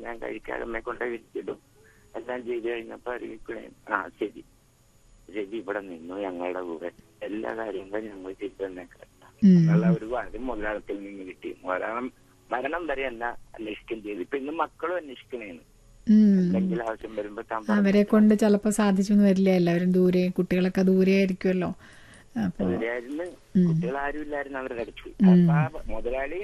ഞാൻ കഴിക്കാതെ അമ്മയെ കൊണ്ട് വിരിച്ചിടും എല്ലാം ചെയ്ത് കഴിഞ്ഞപ്പോ അറിയിക്കണേ ആ ശരി രവി ഇവിടെ നിന്നു ഞങ്ങളുടെ കൂടെ എല്ലാ കാര്യങ്ങളും ഞങ്ങൾ ചെയ്തു തന്നെ ഉം. എന്നുള്ള ഒരു കാര്യം മുതലാളത്തിൽ നിന്ന് കിട്ടി മരണം മരണം വരെ എന്നെ അന്വേഷിക്കുകയും ചെയ്തു ഇപ്പൊ ഇന്ന് മക്കളും അന്വേഷിക്കണേന്ന് ഉം. എന്തെങ്കിലും ആവശ്യം വരുമ്പോ താൻ പറഞ്ഞു. അവരെ കൊണ്ട് ചിലപ്പോൾ സാധിച്ചൊന്നും വരില്ല എല്ലാവരും ദൂരെ കുട്ടികളൊക്കെ ദൂരെ ആയിരിക്കുമല്ലോ അപ്പോൾ അവരായിരുന്നു ഉം. കുട്ടികളാരും ഇല്ലായിരുന്നു അവരുടെ അടുത്ത് ഉം. അപ്പൊ ആ മുതലാളി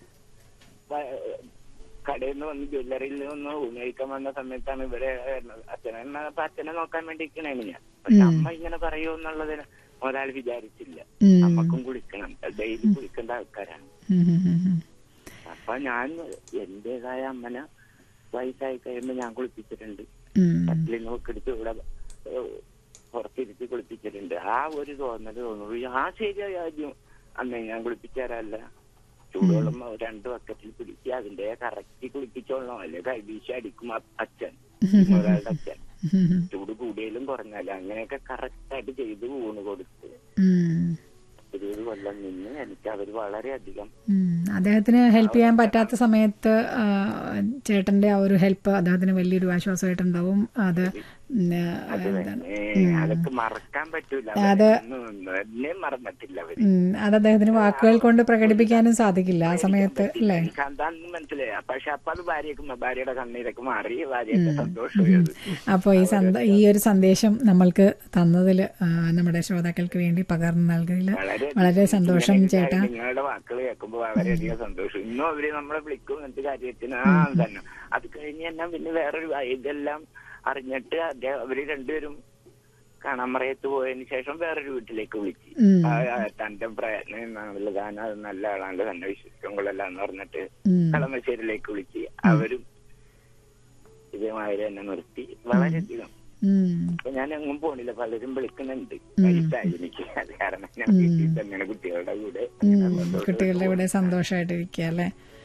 വ- കടയിൽ നിന്ന് വന്ന് ജ്വല്ലറിയിൽ നിന്ന് ഉപയോഗിക്കാൻ വന്ന സമയത്താണ് ഇവരെ അച്ഛനെ അപ്പൊ അച്ഛനെ നോക്കാൻ വേണ്ടി ഇരിക്കണേന് ഞാൻ പക്ഷെ ഉം. അമ്മ ഇങ്ങനെ പറയൂ എന്നുള്ളത് മുതലാളി വിചാരിച്ചില്ല ഉം. അമ്മക്കും കുളിക്കണം ഡെയിലി കുളിക്കേണ്ട ആൾക്കാരാണ് ഉം, ഉം, ഉം, ഉം. അപ്പൊ ഞാൻ എന്റേതായ അമ്മനെ വയസ്സായി കഴിയുമ്പോ ഞാൻ കുളിപ്പിച്ചിട്ടുണ്ട് ഉം. കട്ടിലിൽ നോക്കെടുത്ത് ഇവിടെ ഏഹ്, പുറത്തിരുത്തി കുളിപ്പിച്ചിട്ടുണ്ട് ആ ഒരു തോന്നല് തോന്നുള്ളൂ ആ ശരിയായ ആദ്യം അമ്മേ ഞാൻ കുളിപ്പിച്ചാരല്ല ചൂടുവെള്ളം രണ്ട് ബക്കറ്റിൽ പിടിച്ച് അതിന്റെ കറക്റ്റ് കുളിപ്പിച്ചോളണം അല്ലെ കൈവീശി അടിക്കും അ- അച്ഛൻ ഒരാളുടെ അച്ഛൻ ഉം. ചൂട് കൂടിയാലും കുറഞ്ഞാലും അങ്ങനെയൊക്കെ കറക്റ്റ് ആയിട്ട് ചെയ്ത് ഊണ് കൊടുത്ത് ഉം. ഇരുപത് കൊല്ലം നിന്ന് എനിക്ക് അവർ വളരെയധികം ഉം. അദ്ദേഹത്തിന് ഹെൽപ്പ് ചെയ്യാൻ പറ്റാത്ത സമയത്ത് ആ, ചേട്ടന്റെ ആ ഒരു ഹെൽപ്പ് അദ്ദേഹത്തിന് വലിയൊരു ആശ്വാസമായിട്ടുണ്ടാവും അത് ഉം, അത് എന്താണ് തന്നെ അതൊക്കെ മറക്കാൻ പറ്റൂല അത് എന്നെ മറന്നിട്ടില്ല അവര് ഉം, അത് അദ്ദേഹത്തിന് വാക്കുകൾ കൊണ്ട് പ്രകടിപ്പിക്കാനും സാധിക്കില്ല ആ സമയത്ത് അല്ലേ എനിക്ക് അതാണെന്ന് മനസ്സിലായി പക്ഷെ അപ്പൊ അത് ഭാര്യക്ക് ഭാര്യയുടെ കണ്ണീരൊക്കെ മാറി ഭാര്യയൊക്കെ സന്തോഷമായത് അപ്പോൾ ഈ സന്ദ ഈ ഒരു സന്ദേശം നമ്മൾക്ക് തന്നതിൽ നമ്മുടെ ശ്രോതാക്കൾക്ക് വേണ്ടി പകർന്നു നൽകുന്നതിൽ വളരെ സന്തോഷം ചേട്ടാ നിങ്ങളുടെ വാക്കുകൾ കേൾക്കുമ്പോ വളരെയധികം സന്തോഷം ഇന്നും അവര് നമ്മളെ വിളിക്കും എന്നിട്ട് കാര്യത്തിന് ആ തന്നെ അത് കഴിഞ്ഞ് തന്നെ പിന്നെ വേറൊരു ഇതെല്ലാം അറിഞ്ഞിട്ട് അദ്ദേഹം അവര് രണ്ടുപേരും കാണാമറയത്ത് പോയതിനു ശേഷം വേറൊരു വീട്ടിലേക്ക് വിളിച്ചു ഉം. ആ, ആ, തന്റെ പ്രയത്നം എന്നാണല്ലോ താൻ അത് നല്ല ആളാണ് തന്നെ വിശ്വസിക്കാൻ കൊള്ളല്ല എന്ന് പറഞ്ഞിട്ട് ഉം. കളമശ്ശേരിയിലേക്ക് വിളിച്ച് അവരും ഇതേമാതിരി തന്നെ നിർത്തി വളരെയധികം ഉം. അപ്പൊ ഞാൻ എങ്ങും പോണില്ല പലരും വിളിക്കുന്നുണ്ട് വയസ്സായി എനിക്ക് അത് കാരണം ഞാൻ വീട്ടിൽ തന്നെയാണ് കുട്ടികളുടെ കൂടെ അങ്ങനെ ഉം. സന്തോഷം കുട്ടികളുടെ കൂടെ സന്തോഷമായിട്ടിരിക്കുക അല്ലേ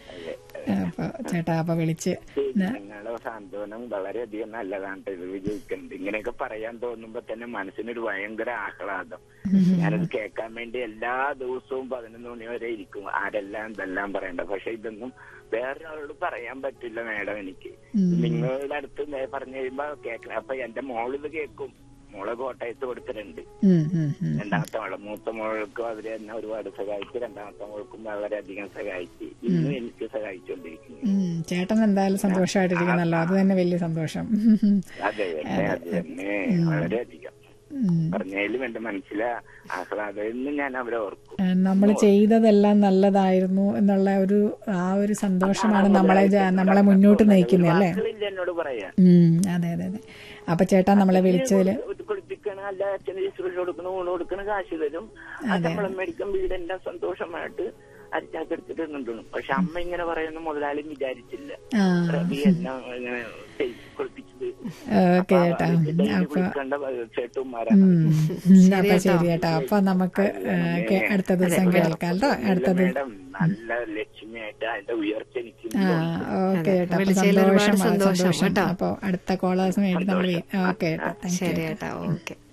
അപ്പൊ ചേട്ടാ അപ്പൊ വിളിച്ച് നിങ്ങളുടെ സാന്ത്വനം വളരെയധികം നല്ലതാണ് ട്ടോ ഇത് വിജയിക്കുന്നുണ്ട് ഇങ്ങനെയൊക്കെ പറയാൻ തോന്നുമ്പോ തന്നെ മനസ്സിനൊരു ഭയങ്കര ആഹ്ലാദം ഞാനത് കേൾക്കാൻ വേണ്ടി എല്ലാ ദിവസവും പതിനൊന്ന് മണി വരെ ഇരിക്കും ആരെല്ലാം എന്തെല്ലാം പറയണ്ട പക്ഷെ ഇതൊന്നും വേറൊരാളോട് പറയാൻ പറ്റില്ല മേഡം എനിക്ക് നിങ്ങളുടെ അടുത്ത് നേ- പറഞ്ഞു കഴിയുമ്പോ കേൾക്കണം അപ്പൊ എന്റെ മോളിത് കേൾക്കും മോളെ കോട്ടയത്ത് കൊടുത്തിട്ടുണ്ട് ഉം, ഉം, ഉം. രണ്ടാമത്തെ മോള് മൂത്ത മോൾക്കും അവര് എന്നെ ഒരുപാട് സഹായിച്ചു രണ്ടാമത്തെ മോൾക്കും വളരെയധികം സഹായിച്ചു ഇന്നും എനിക്ക് സഹായിച്ചുകൊണ്ടിരിക്കുന്നു ഉം. ചേട്ടൻ എന്തായാലും സന്തോഷമായിട്ടിരിക്കുന്നല്ലോ അത് തന്നെ വലിയ സന്തോഷം അതെ തന്നെ അത് തന്നെ വളരെയധികം ഉം. പറഞ്ഞാലും എന്റെ മനസ്സിലെ ആഹ്ലാദം എന്ന് ഞാൻ അവരെ ഓർക്കും നമ്മൾ ചെയ്തതെല്ലാം നല്ലതായിരുന്നു എന്നുള്ള ഒരു ആ ഒരു സന്തോഷമാണ് നമ്മളെ ജ- നമ്മളെ മുന്നോട്ട് നയിക്കുന്നത് അല്ലേ വാക്കുകളില്ല എന്നോട് പറയാ ഉം, അതെ അതെ അതെ അപ്പൊ ചേട്ടാ നമ്മളെ വിളിച്ചതില് കുളിപ്പിക്കണ അല്ല അച്ഛന് ശുശ്രൂഷ കൊടുക്കണ ഊണ് കൊടുക്കണ കാശ് തരും അത് നമ്മളെ മേടിക്കാൻ വീടെല്ലാം സന്തോഷമായിട്ട് അരിച്ചാക്കെടുത്തിട്ട് നിന്നിട്ടുണ്ട് പക്ഷെ അമ്മ ഇങ്ങനെ പറയുന്ന മുതലാളി വിചാരിച്ചില്ല ആ റബി എല്ലാം ഇങ്ങനെ ചെയ്ത് കുളിപ്പിച്ചത് ഓക്കെ ചേട്ടാ ഡെയിലി അപ്പൊ കുളിക്കേണ്ട ചേട്ടുമാരാണ് ഉം, ഉം, അപ്പൊ ശരി ചേട്ടാ അപ്പൊ നമുക്ക് ഏ, കേ- അടുത്ത ദിവസം കേൾക്കാം കേട്ടോ അടുത്ത ദിവസം മേഡം നല്ല ലക്ഷ്യമായിട്ട് അതിന്റെ ഉയർച്ച എനിക്ക് ആ ഓക്കെ ചേട്ടാ അപ്പൊ വിളിച്ചതിൽ ഒരുപാട് സന്തോഷം സന്തോഷം സന്തോഷം കേട്ടോ. അപ്പൊ അടുത്ത കോളേഴ്സിന് വേണ്ടി നമ്മൾ ഓക്കെ ചേട്ടാ താങ്ക് യു ശരി ചേട്ടാ ഓക്കെ